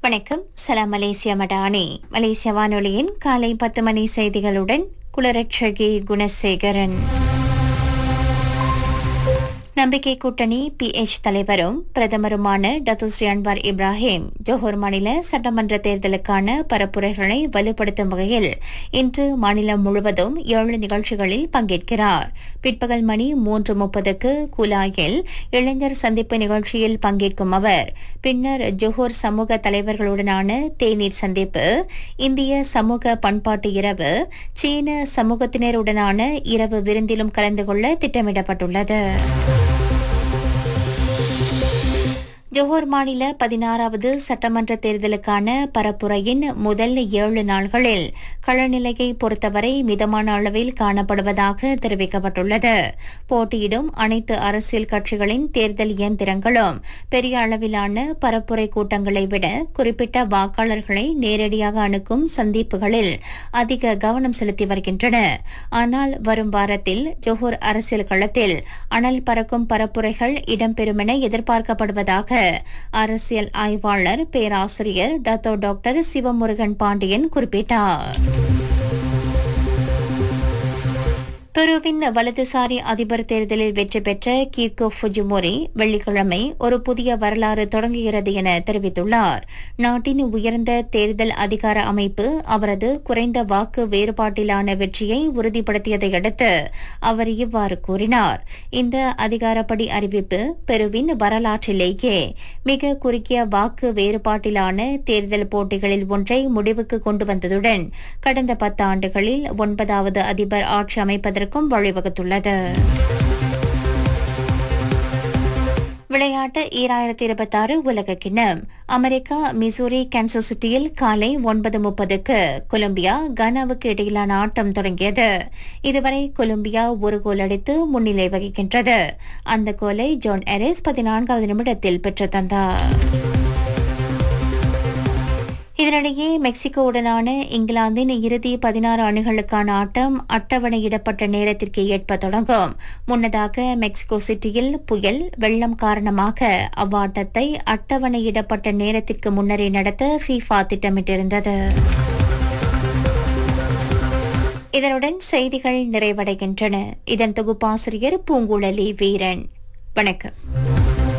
வணக்கம் சலாம் மலேசியா மடானி மலேசிய வானொலியின் காலை பத்து மணி செய்திகளுடன் குலரட்சகி குணசேகரன் நம்பிக்கை கூட்டணி பிஎச் தலைவரும் பிரதமருமான டத்துஸ்ரீ அன்வார் இப்ராஹிம் ஜோஹர் மாநில சட்டமன்ற தேர்தலுக்கான பரப்புரைகளை வலுப்படுத்தும் வகையில் இன்று மாநிலம் முழுவதும் ஏழு நிகழ்ச்சிகளில் பங்கேற்கிறார் பிற்பகல் மணி மூன்று முப்பதுக்கு குலாயில் இளைஞர் சந்திப்பு நிகழ்ச்சியில் பங்கேற்கும் அவர் பின்னர் ஜோஹர் சமூக தலைவர்களுடனான தேநீர் சந்திப்பு இந்திய சமூக பண்பாட்டு இரவு சீன சமூகத்தினருடனான இரவு விருந்திலும் கலந்து கொள்ள திட்டமிடப்பட்டுள்ளது ஜோஹர் மாநில பதினாறாவது சட்டமன்ற தேர்தலுக்கான பரப்புரையின் முதல் ஏழு நாள்களில் களநிலையை பொறுத்தவரை மிதமான அளவில் காணப்படுவதாக தெரிவிக்கப்பட்டுள்ளது போட்டியிடும் அனைத்து அரசியல் கட்சிகளின் தேர்தல் இயந்திரங்களும் பெரிய அளவிலான பரப்புரை கூட்டங்களை விட குறிப்பிட்ட வாக்காளர்களை நேரடியாக அணுகும் சந்திப்புகளில் அதிக கவனம் செலுத்தி வருகின்றன ஆனால் வரும் வாரத்தில் ஜோஹர் அரசியல் களத்தில் அனல் பறக்கும் பரப்புரைகள் இடம்பெறும் என எதிர்பார்க்கப்படுவதாக அரசியல் ஆய்வாளர் பேராசிரியர் டத்தோ டாக்டர் சிவமுருகன் பாண்டியன் குறிப்பிட்டார் பெருவின் வலதுசாரி அதிபர் தேர்தலில் வெற்றி பெற்ற கீகோ ஃபுஜிமோரி வெள்ளிக்கிழமை ஒரு புதிய வரலாறு தொடங்குகிறது என தெரிவித்துள்ளார் நாட்டின் உயர்ந்த தேர்தல் அதிகார அமைப்பு அவரது குறைந்த வாக்கு வேறுபாட்டிலான வெற்றியை உறுதிப்படுத்தியதை அடுத்து அவர் இவ்வாறு கூறினார் இந்த அதிகாரப்படி அறிவிப்பு பெருவின் வரலாற்றிலேயே மிக குறுகிய வாக்கு வேறுபாட்டிலான தேர்தல் போட்டிகளில் ஒன்றை முடிவுக்கு கொண்டு வந்ததுடன் கடந்த பத்தாண்டுகளில் ஒன்பதாவது அதிபர் ஆட்சி அமைப்பதற்கு செய்வதற்கும் வழிவகுத்துள்ளது விளையாட்டு ஈராயிரத்தி இருபத்தி ஆறு உலக கிண்ணம் அமெரிக்கா மிசூரி கேன்சர் சிட்டியில் காலை ஒன்பது முப்பதுக்கு கொலம்பியா கனாவுக்கு இடையிலான ஆட்டம் தொடங்கியது இதுவரை கொலம்பியா ஒரு கோல் அடித்து முன்னிலை வகிக்கின்றது அந்த கோலை ஜோன் எரிஸ் பதினான்காவது நிமிடத்தில் பெற்று தந்தார் இதனிடையே மெக்சிகோவுடனான இங்கிலாந்தின் இறுதி பதினாறு அணிகளுக்கான ஆட்டம் அட்டவணையிடப்பட்ட நேரத்திற்கு ஏற்ப தொடங்கும் முன்னதாக மெக்சிகோ சிட்டியில் புயல் வெள்ளம் காரணமாக அவ்வாட்டத்தை அட்டவணையிடப்பட்ட நேரத்திற்கு முன்னரே நடத்த ஃபீஃபா திட்டமிட்டிருந்தது இதனுடன் செய்திகள் நிறைவடைகின்றன இதன் தொகுப்பாசிரியர் பூங்குழலி வீரன் வணக்கம்